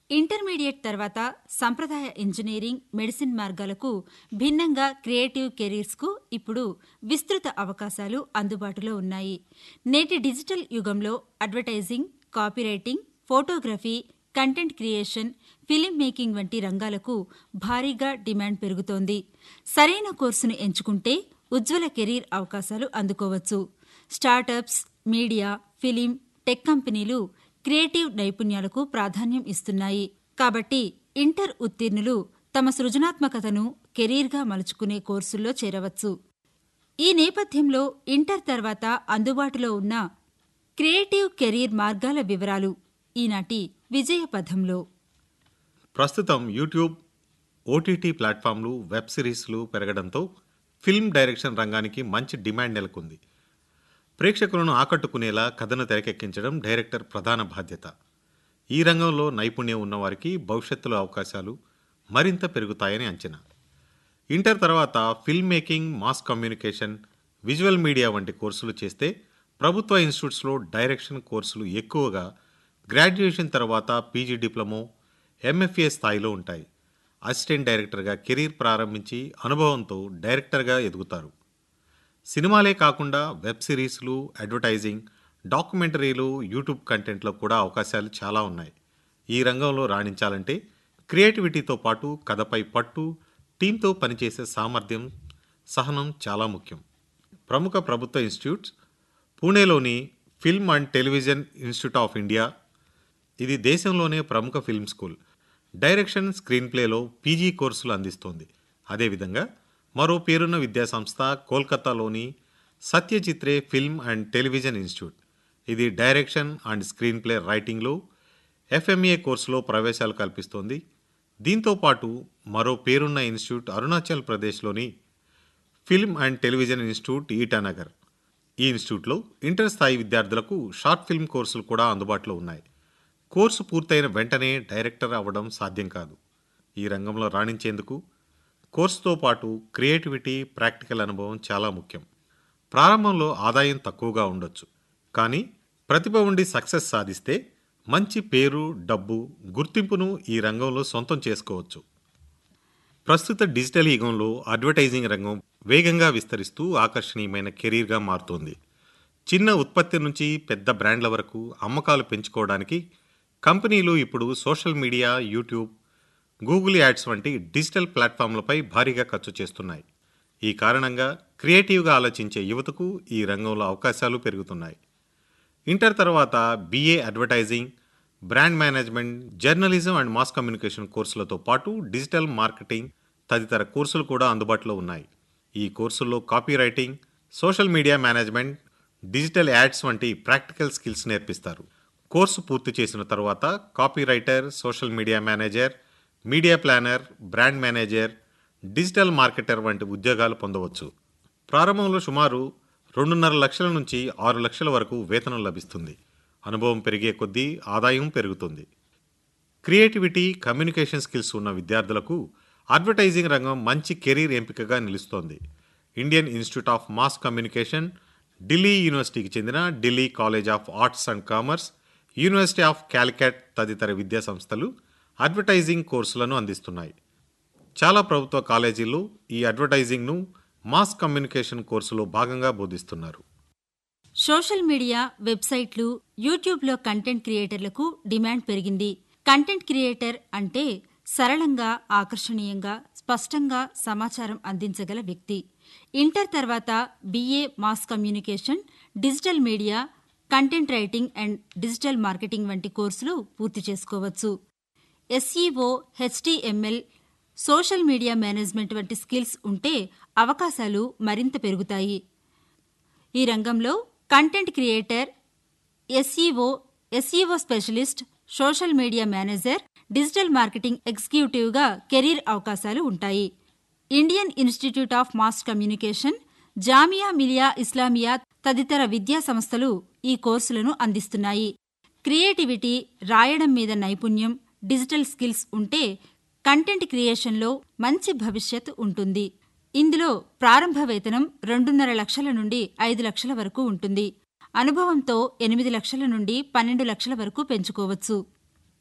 intermediate తర్వాత సంప్రదాయ engineering medicine మార్గాలకు భిన్నంగా క్రియేటివ్ కెరీర్స్కు ఇప్పుడు విస్తృత అవకాశాలు అందుబాటులో ఉన్నాయి నేటి డిజిటల్ యుగంలో advertising copywriting photography content creation film making వంటి రంగాలకు భారీగా డిమాండ్ పెరుగుతోంది సరైన కోర్సును ఎంచుకుంటే ఉజ్వల కెరీర్ అవకాశాలు అందుకోవచ్చు స్టార్టప్స్ మీడియా ఫిలిం టెక్ కంపెనీలు క్రియేటివ్ నైపుణ్యాలకు ప్రాధాన్యం ఇస్తున్నాయి కాబట్టి ఇంటర్ ఉత్తీర్ణులు తమ సృజనాత్మకతను కెరీర్గా మలుచుకునే కోర్సుల్లో చేరవచ్చు ఈ నేపథ్యంలో ఇంటర్ తర్వాత అందుబాటులో ఉన్న క్రియేటివ్ కెరీర్ మార్గాల వివరాలు ఈనాటి విజయ పథంలో ప్రస్తుతం యూట్యూబ్ ఓటీటీ ప్లాట్ఫామ్లు వెబ్ సిరీస్లు పెరగడంతో ఫిల్మ్ డైరెక్షన్ రంగానికి మంచి డిమాండ్ నెలకొంది ప్రేక్షకులను ఆకట్టుకునేలా కథను తెరకెక్కించడం డైరెక్టర్ ప్రధాన బాధ్యత ఈ రంగంలో నైపుణ్యం ఉన్నవారికి భవిష్యత్తులో అవకాశాలు మరింత పెరుగుతాయని అంచనా ఇంటర్ తర్వాత film making mass communication visual media వంటి కోర్సులు చేస్తే ప్రభుత్వ ఇన్స్టిట్యూట్స్లో డైరెక్షన్ కోర్సులు ఎక్కువగా గ్రాడ్యుయేషన్ తర్వాత పీజీ డిప్లొమో ఎంఎఫ్ఏ స్థాయిలో ఉంటాయి అసిస్టెంట్ డైరెక్టర్గా కెరీర్ ప్రారంభించి అనుభవంతో డైరెక్టర్గా ఎదుగుతారు సినిమాలే కాకుండా వెబ్ సిరీస్లు అడ్వర్టైజింగ్ డాక్యుమెంటరీలు యూట్యూబ్ కంటెంట్లో కూడా అవకాశాలు చాలా ఉన్నాయి ఈ రంగంలో రాణించాలంటే క్రియేటివిటీతో పాటు కథపై పట్టు టీంతో పనిచేసే సామర్థ్యం సహనం చాలా ముఖ్యం ప్రముఖ ప్రభుత్వ ఇన్స్టిట్యూట్స్ పూణేలోని film and television institute of India ఇది దేశంలోనే ప్రముఖ ఫిల్మ్ స్కూల్ డైరెక్షన్ స్క్రీన్ ప్లేలో పీజీ కోర్సులు అందిస్తోంది అదేవిధంగా మరో పేరున్న విద్యాసంస్థ కోల్కతాలోని Satyajit Ray film and television institute ఇది డైరెక్షన్ అండ్ స్క్రీన్ ప్లే రైటింగ్లో ఎఫ్ఎంఏ కోర్సులో ప్రవేశాలు కల్పిస్తోంది దీంతో పాటు మరో పేరున్న ఇన్స్టిట్యూట్ అరుణాచల్ ప్రదేశ్లోని film and television institute Itanagar ఈ ఇన్స్టిట్యూట్లో ఇంటర్ స్థాయి విద్యార్థులకు షార్ట్ ఫిల్మ్ కోర్సులు కూడా అందుబాటులో ఉన్నాయి కోర్సు పూర్తయిన వెంటనే డైరెక్టర్ అవ్వడం సాధ్యం కాదు ఈ రంగంలో రాణించేందుకు కోర్సుతో పాటు క్రియేటివిటీ ప్రాక్టికల్ అనుభవం చాలా ముఖ్యం ప్రారంభంలో ఆదాయం తక్కువగా ఉండొచ్చు కానీ ప్రతిభ ఉండి సక్సెస్ సాధిస్తే మంచి పేరు డబ్బు గుర్తింపును ఈ రంగంలో సొంతం చేసుకోవచ్చు ప్రస్తుత డిజిటల్ యుగంలో అడ్వర్టైజింగ్ రంగం వేగంగా విస్తరిస్తూ ఆకర్షణీయమైన కెరీర్గా మారుతోంది చిన్న ఉత్పత్తి నుంచి పెద్ద బ్రాండ్ల వరకు అమ్మకాలు పెంచుకోవడానికి కంపెనీలు ఇప్పుడు social media YouTube Google ads వంటి డిజిటల్ ప్లాట్ఫామ్లపై భారీగా ఖర్చు చేస్తున్నాయి ఈ కారణంగా క్రియేటివ్గా ఆలోచించే యువతకు ఈ రంగంలో అవకాశాలు పెరుగుతున్నాయి ఇంటర్ తర్వాత BA advertising brand management journalism and mass communication కోర్సులతో పాటు డిజిటల్ మార్కెటింగ్ తదితర కోర్సులు కూడా అందుబాటులో ఉన్నాయి ఈ కోర్సుల్లో copy writing social media management digital ads వంటి ప్రాక్టికల్ స్కిల్స్ నేర్పిస్తారు కోర్సు పూర్తి చేసిన తర్వాత copy writer social media manager media planner brand manager digital marketer వంటి ఉద్యోగాలు పొందవచ్చు ప్రారంభంలో సుమారు రెండున్నర లక్షల నుంచి ఆరు లక్షల వరకు వేతనం లభిస్తుంది అనుభవం పెరిగే కొద్దీ ఆదాయం పెరుగుతుంది క్రియేటివిటీ కమ్యూనికేషన్ స్కిల్స్ ఉన్న విద్యార్థులకు అడ్వర్టైజింగ్ రంగం మంచి కెరీర్ ఎంపికగా నిలుస్తోంది Indian institute of mass communication Delhi యూనివర్సిటీకి చెందిన Delhi college of arts and commerce university of Calicut తదితర విద్యా సంస్థలు అడ్వర్టైజింగ్ కోర్సులను అందిస్తున్నాయి చాలా ప్రభుత్వ కాలేజీల్లో ఈ అడ్వర్టైజింగ్ను మాస్ కమ్యూనికేషన్ కోర్సులో భాగంగా బోధిస్తున్నారు సోషల్ మీడియా వెబ్సైట్లు యూట్యూబ్లో కంటెంట్ క్రియేటర్లకు డిమాండ్ పెరిగింది కంటెంట్ క్రియేటర్ అంటే సరళంగా ఆకర్షణీయంగా స్పష్టంగా సమాచారం అందించగల వ్యక్తి ఇంటర్ తర్వాత BA mass communication digital media content writing and digital marketing వంటి కోర్సులు పూర్తి చేసుకోవచ్చు SEO HTML social media management వంటి స్కిల్స్ ఉంటే అవకాశాలు మరింత పెరుగుతాయి ఈ రంగంలో content creator SEO SEO specialist social media manager digital marketing ఎగ్జిక్యూటివ్గా కెరీర్ అవకాశాలు ఉంటాయి Indian institute of mass communication Jamia Millia Islamia తదితర విద్యా సంస్థలు ఈ కోర్సులను అందిస్తున్నాయి క్రియేటివిటీ రాయడం మీద నైపుణ్యం డిజిటల్ స్కిల్స్ ఉంటే కంటెంట్ క్రియేషన్లో మంచి భవిష్యత్ ఉంటుంది ఇందులో ప్రారంభ వేతనం రెండున్నర లక్షల నుండి ఐదు లక్షల వరకు ఉంటుంది అనుభవంతో ఎనిమిది లక్షల నుండి పన్నెండు లక్షల వరకు పెంచుకోవచ్చు